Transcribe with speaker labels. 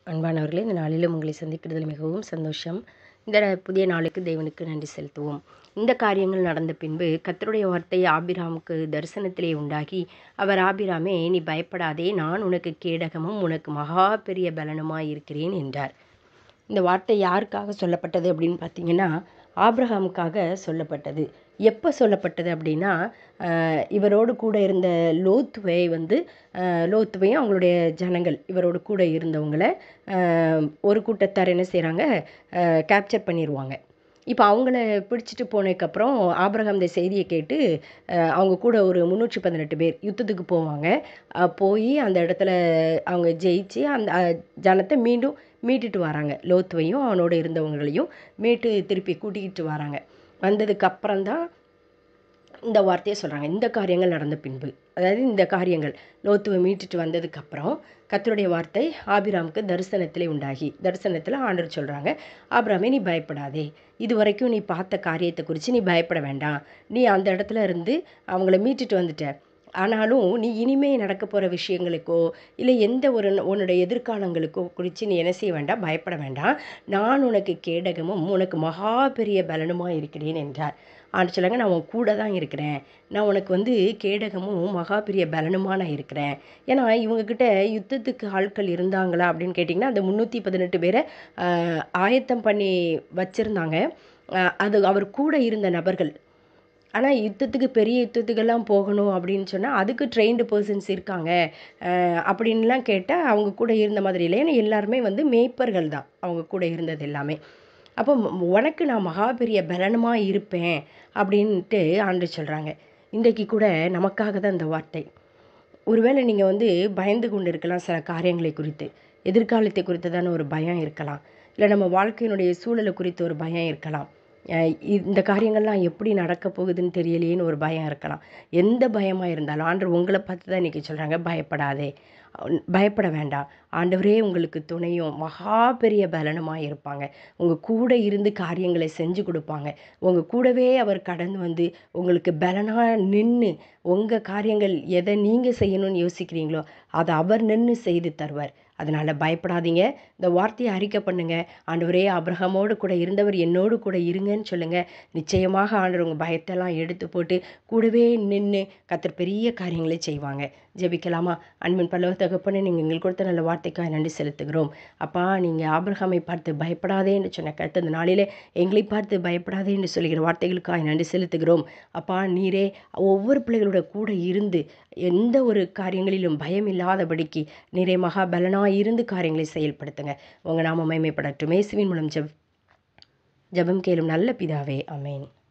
Speaker 1: அன்பானவர்களே இந்த நாளிலும் உங்களை சந்திக்கிறதில் மிகவும் சந்தோஷம் இந்த புதிய நாளுக்கு தேவனுக்கு நன்றி செலுத்துவோம் இந்த காரியங்கள் நடந்த பின்பு கர்த்தருடைய வார்த்தை ஆபிராமுக்கு தரிசனத்திலே உண்டாகி அவர் ஆபிராமே நீ பயப்படாதே நான் உனக்கு கேடகமும் உனக்கு மகா பெரிய பலனுமாய் இருக்கிறேன் என்றார் இந்த வார்த்தை யாருக்காக சொல்லப்பட்டது அப்படின்னு பார்த்தீங்கன்னா ஆபிரகாமுக்காக சொல்லப்பட்டது எப்போ சொல்லப்பட்டது அப்படின்னா ஆஹ், இவரோடு கூட இருந்த லோத்துவை வந்து ஆஹ், லோத்துவையும் அவங்களுடைய ஜனங்கள் இவரோடு கூட இருந்தவங்களை ஆஹ், ஒரு கூட்டத்தார் என்ன செய்கிறாங்க கேப்சர் பண்ணிடுவாங்க இப்போ அவங்கள பிடிச்சிட்டு போனதுக்கப்புறம் ஆபிரகாம் இந்த செய்தியை கேட்டு ஆஹ், அவங்க கூட ஒரு முந்நூற்றி பதினெட்டு பேர் யுத்தத்துக்கு போவாங்க ஆஹ், போய் அந்த இடத்துல அவங்க ஜெயிச்சு அந்த ஆஹ், ஜனத்தை மீண்டும் மீட்டுட்டு வராங்க லோத்துவையும் அவனோட இருந்தவங்களையும் மீட்டு திருப்பி கூட்டிக்கிட்டு வராங்க வந்ததுக்கு அப்புறம்தான் இந்த வார்த்தையை சொல்கிறாங்க இந்த காரியங்கள் நடந்த பின்பு அதாவது இந்த காரியங்கள் லோத்துவை மீட்டுட்டு வந்ததுக்கப்புறம் கர்த்தருடைய வார்த்தை ஆபிராமுக்கு தரிசனத்திலே உண்டாகி தரிசனத்தில் ஆண்டவர் சொல்கிறாங்க ஆபிராமே நீ பயப்படாதே இது வரைக்கும் நீ பார்த்த காரியத்தை குறித்து நீ பயப்பட வேண்டாம் நீ அந்த இடத்துல இருந்து அவங்கள மீட்டுட்டு வந்துட்ட ஆனாலும் நீ இனிமே நடக்க போகிற விஷயங்களுக்கோ இல்லை எந்த ஒரு உன்னுடைய எதிர்காலங்களுக்கோ குறித்து நீ என்ன செய்ய வேண்டாம் பயப்பட வேண்டாம் நான் உனக்கு கேடகமும் உனக்கு மகா பெரிய பலனுமாக இருக்கிறேன் என்றார் ஆண்டு சொல்லுங்க நான் உன் கூட தான் இருக்கிறேன் நான் உனக்கு வந்து கேடகமும் மகா பெரிய பலனுமா நான் இருக்கிறேன் ஏன்னா இவங்கக்கிட்ட யுத்தத்துக்கு ஆட்கள் இருந்தாங்களா அப்படின்னு கேட்டிங்கன்னா அந்த முந்நூற்றி பதினெட்டு பேரை ஆஹ், ஆயத்தம் பண்ணி வச்சுருந்தாங்க அது அவர் கூட இருந்த நபர்கள் ஆனால் யுத்தத்துக்கு பெரிய யுத்தத்துக்கெல்லாம் போகணும் அப்படின்னு சொன்னால் அதுக்கு ட்ரெயின்டு பர்சன்ஸ் இருக்காங்க அஹ் அப்படின்லாம் கேட்டால் அவங்க கூட இருந்த மாதிரி இல்லை ஏன்னா எல்லாருமே வந்து மேய்ப்பர்கள் தான் அவங்க கூட இருந்தது எல்லாமே அப்போ ம- உனக்கு நான் மகா பெரிய பலனமாக இருப்பேன் அப்படின்ட்டு ஆண்டு சொல்கிறாங்க இன்றைக்கு கூட நமக்காக தான் இந்த வார்த்தை ஒருவேளை நீங்கள் வந்து பயந்து கொண்டு இருக்கலாம் சில காரியங்களை குறித்து எதிர்காலத்தை குறித்ததான ஒரு பயம் இருக்கலாம் இல்லை நம்ம வாழ்க்கையினுடைய சூழலை குறித்து ஒரு பயம் இருக்கலாம் அஹ் இந்த காரியங்கள்லாம் எப்படி நடக்க போகுதுன்னு தெரியலையேன்னு ஒரு பயம் இருக்கலாம் எந்த பயமாக இருந்தாலும் ஆண்டவர் உங்களை பார்த்து தான் இன்றைக்கி சொல்கிறாங்க பயப்படாதே அஹ் பயப்பட வேண்டாம் ஆண்டவரே உங்களுக்கு துணையும் மகா பெரிய பலனுமாக இருப்பாங்க உங்கள் கூட இருந்து காரியங்களை செஞ்சு கொடுப்பாங்க உங்கள் கூடவே அவர் கடந்து வந்து உங்களுக்கு பலனாக நின்று உங்கள் காரியங்கள் எதை நீங்கள் செய்யணும்னு யோசிக்கிறீங்களோ அதை அவர் நின்று செய்து தருவார் அதனால் பயப்படாதீங்க இந்த வார்த்தையை அறிக்கை பண்ணுங்க ஆண்டவரே அப்ரஹாமோடு கூட இருந்தவர் என்னோடு கூட இருங்கன்னு சொல்லுங்க நிச்சயமாக ஆண்டவர் உங்கள் பயத்தெல்லாம் எடுத்து போட்டு கூடவே நின்று கத்தர் பெரிய காரியங்களை செய்வாங்க ஜெபிக்கலாமா அன்பின் பல்லவ தகப்பனே நீங்கள் எங்களுக்கு கொடுத்த நல்ல வார்த்தைக்காக நன்றி செலுத்துகிறோம் அப்பா நீங்கள் ஆபிரகாமை பார்த்து பயப்படாதே என்று சொன்ன கருத்து அந்த நாளிலே எங்களை பார்த்து பயப்படாதே என்று சொல்லுகிற வார்த்தைகளுக்காக நன்றி செலுத்துகிறோம் அப்பா நீரே ஒவ்வொரு பிள்ளைகளோட கூட இருந்து எந்த ஒரு காரியங்களிலும் பயம் இல்லாதபடிக்கு நீரே மகா பலனாக இருந்து காரியங்களை செயல்படுத்துங்க உங்கள் நாம மகிமைப்படட்டும் இயேசுவின் மூலம் ஜெப் ஜெபம் கேளும் நல்ல பிதாவே ஆமென்